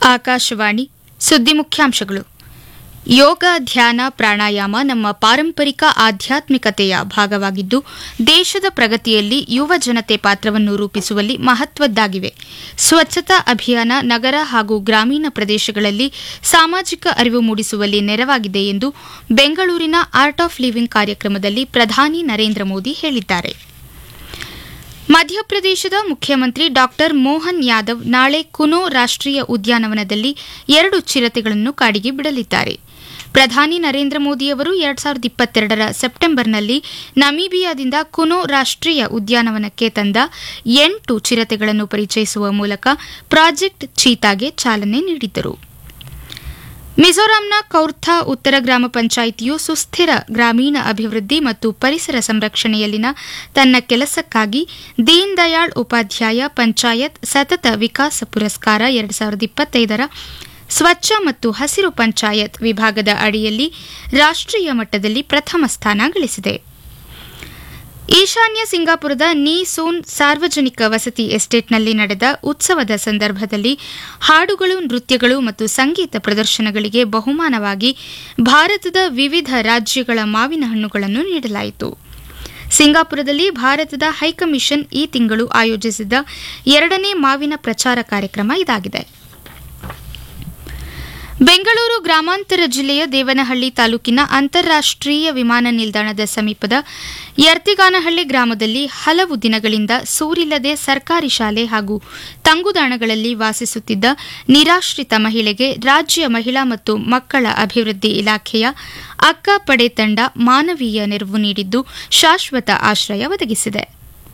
ಆಕಾಶವಾಣಿ ಸುದ್ದಿ ಮುಖ್ಯಾಂಶಗಳು ಯೋಗ ಧ್ಯಾನ ಪ್ರಾಣಾಯಾಮ ನಮ್ಮ ಪಾರಂಪರಿಕ ಆಧ್ಯಾತ್ಮಿಕತೆಯ ಭಾಗವಾಗಿದ್ದು ದೇಶದ ಪ್ರಗತಿಯಲ್ಲಿ ಯುವ ಜನತೆ ಪಾತ್ರವನ್ನು ರೂಪಿಸುವಲ್ಲಿ ಮಹತ್ವದ್ದಾಗಿವೆ ಸ್ವಚ್ಛತಾ ಅಭಿಯಾನ ನಗರ ಹಾಗೂ ಗ್ರಾಮೀಣ ಪ್ರದೇಶಗಳಲ್ಲಿ ಸಾಮಾಜಿಕ ಅರಿವು ಮೂಡಿಸುವಲ್ಲಿ ನೆರವಾಗಿದೆ ಎಂದು ಬೆಂಗಳೂರಿನ ಆರ್ಟ್ ಆಫ್ ಲಿವಿಂಗ್ ಕಾರ್ಯಕ್ರಮದಲ್ಲಿ ಪ್ರಧಾನಿ ನರೇಂದ್ರ ಮೋದಿ ಹೇಳಿದ್ದಾರೆ ಮಧ್ಯಪ್ರದೇಶದ ಮುಖ್ಯಮಂತ್ರಿ ಡಾ ಮೋಹನ್ ಯಾದವ್ ನಾಳೆ ಕುನೋ ರಾಷ್ಟೀಯ ಉದ್ಯಾನವನದಲ್ಲಿ ಎರಡು ಚಿರತೆಗಳನ್ನು ಕಾಡಿಗೆ ಬಿಡಲಿದ್ದಾರೆ ಪ್ರಧಾನಿ ನರೇಂದ್ರ ಮೋದಿಯವರು ಎರಡ್ ಸಾವಿರದ ಇಪ್ಪತ್ತೆರಡರ ಸೆಪ್ಟೆಂಬರ್ನಲ್ಲಿ ನಮೀಬಿಯಾದಿಂದ ಕುನೋ ರಾಷ್ಟೀಯ ಉದ್ಯಾನವನಕ್ಕೆ ತಂದ ಎಂಟು ಚಿರತೆಗಳನ್ನು ಪರಿಚಯಿಸುವ ಮೂಲಕ ಪ್ರಾಜೆಕ್ಟ್ ಚೀತಾಗೆ ಚಾಲನೆ ನೀಡಿದ್ದರು ಮಿಜೋರಾಂನ ಕೌರ್ಥಾ ಉತ್ತರ ಗ್ರಾಮ ಪಂಚಾಯಿತಿಯು ಸುಸ್ಥಿರ ಗ್ರಾಮೀಣ ಅಭಿವೃದ್ಧಿ ಮತ್ತು ಪರಿಸರ ಸಂರಕ್ಷಣೆಯಲ್ಲಿನ ತನ್ನ ಕೆಲಸಕ್ಕಾಗಿ ದೀನ್ ದಯಾಳ್ ಉಪಾಧ್ಯಾಯ ಪಂಚಾಯತ್ ಸತತ ವಿಕಾಸ ಪುರಸ್ಕಾರ ಎರಡು ಸಾವಿರದ ಇಪ್ಪತ್ತೈದರ ಸ್ವಚ್ಛ ಮತ್ತು ಹಸಿರು ಪಂಚಾಯತ್ ವಿಭಾಗದ ಅಡಿಯಲ್ಲಿ ರಾಷ್ಟೀಯ ಮಟ್ಟದಲ್ಲಿ ಪ್ರಥಮ ಸ್ಥಾನ ಗಳಿಸಿದೆ ಈಶಾನ್ಯ ಸಿಂಗಾಪುರದ ನೀ ಸೂನ್ ಸಾರ್ವಜನಿಕ ವಸತಿ ಎಸ್ಟೇಟ್ನಲ್ಲಿ ನಡೆದ ಉತ್ಸವದ ಸಂದರ್ಭದಲ್ಲಿ ಹಾಡುಗಳು ನೃತ್ಯಗಳು ಮತ್ತು ಸಂಗೀತ ಪ್ರದರ್ಶನಗಳಿಗೆ ಬಹುಮಾನವಾಗಿ ಭಾರತದ ವಿವಿಧ ರಾಜ್ಯಗಳ ಮಾವಿನ ಹಣ್ಣುಗಳನ್ನು ನೀಡಲಾಯಿತು ಸಿಂಗಾಪುರದಲ್ಲಿ ಭಾರತದ ಹೈಕಮಿಷನ್ ಈ ತಿಂಗಳು ಆಯೋಜಿಸಿದ್ದ ಎರಡನೇ ಮಾವಿನ ಪ್ರಚಾರ ಕಾರ್ಯಕ್ರಮ ಇದಾಗಿದೆ ಬೆಂಗಳೂರು ಗ್ರಾಮಾಂತರ ಜಿಲ್ಲೆಯ ದೇವನಹಳ್ಳಿ ತಾಲೂಕಿನ ಅಂತಾರಾಷ್ಟೀಯ ವಿಮಾನ ನಿಲ್ದಾಣದ ಸಮೀಪದ ಯರ್ತಿಗಾನಹಳ್ಳಿ ಗ್ರಾಮದಲ್ಲಿ ಹಲವು ದಿನಗಳಿಂದ ಸೂರಿಲ್ಲದೆ ಸರ್ಕಾರಿ ಶಾಲೆ ಹಾಗೂ ತಂಗುದಾಣಗಳಲ್ಲಿ ವಾಸಿಸುತ್ತಿದ್ದ ನಿರಾಶ್ರಿತ ಮಹಿಳೆಗೆ ರಾಜ್ಯ ಮಹಿಳಾ ಮತ್ತು ಮಕ್ಕಳ ಅಭಿವೃದ್ಧಿ ಇಲಾಖೆಯ ಅಕ್ಕ ಪಡೆ ತಂಡ ಮಾನವೀಯ ನೆರವು ನೀಡಿದ್ದು ಶಾಶ್ವತ ಆಶ್ರಯ ಒದಗಿಸಿದೆ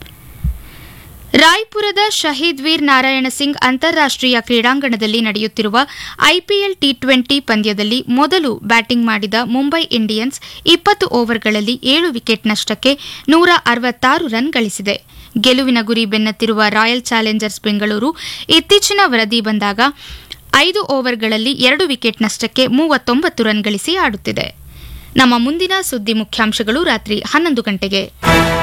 ರಾಯ್ಪುರದ ಶಹೀದ್ ವೀರ್ ನಾರಾಯಣ ಸಿಂಗ್ ಅಂತಾರಾಷ್ಟೀಯ ಕ್ರೀಡಾಂಗಣದಲ್ಲಿ ನಡೆಯುತ್ತಿರುವ ಐಪಿಎಲ್ ಟಿ ಟ್ವೆಂಟಿ ಪಂದ್ಯದಲ್ಲಿ ಮೊದಲು ಬ್ಯಾಟಿಂಗ್ ಮಾಡಿದ ಮುಂಬೈ ಇಂಡಿಯನ್ಸ್ ಇಪ್ಪತ್ತು ಓವರ್ಗಳಲ್ಲಿ ಏಳು ವಿಕೆಟ್ ನಷ್ಟಕ್ಕೆ ನೂರ ಅರವತ್ತಾರು ರನ್ ಗಳಿಸಿದೆ ಗೆಲುವಿನ ಗುರಿ ಬೆನ್ನತ್ತಿರುವ ರಾಯಲ್ ಚಾಲೆಂಜರ್ಸ್ ಬೆಂಗಳೂರು ಇತ್ತೀಚಿನ ವರದಿ ಬಂದಾಗ ಐದು ಓವರ್ಗಳಲ್ಲಿ ಎರಡು ವಿಕೆಟ್ ನಷ್ಟಕ್ಕೆ ಮೂವತ್ತೊಂಬತ್ತು ರನ್ ಗಳಿಸಿ ಆಡುತ್ತಿದೆ ನಮ್ಮ ಮುಂದಿನ ಸುದ್ದಿ ಮುಖ್ಯಾಂಶಗಳು ರಾತ್ರಿ ಹನ್ನೊಂದು ಗಂಟೆಗೆ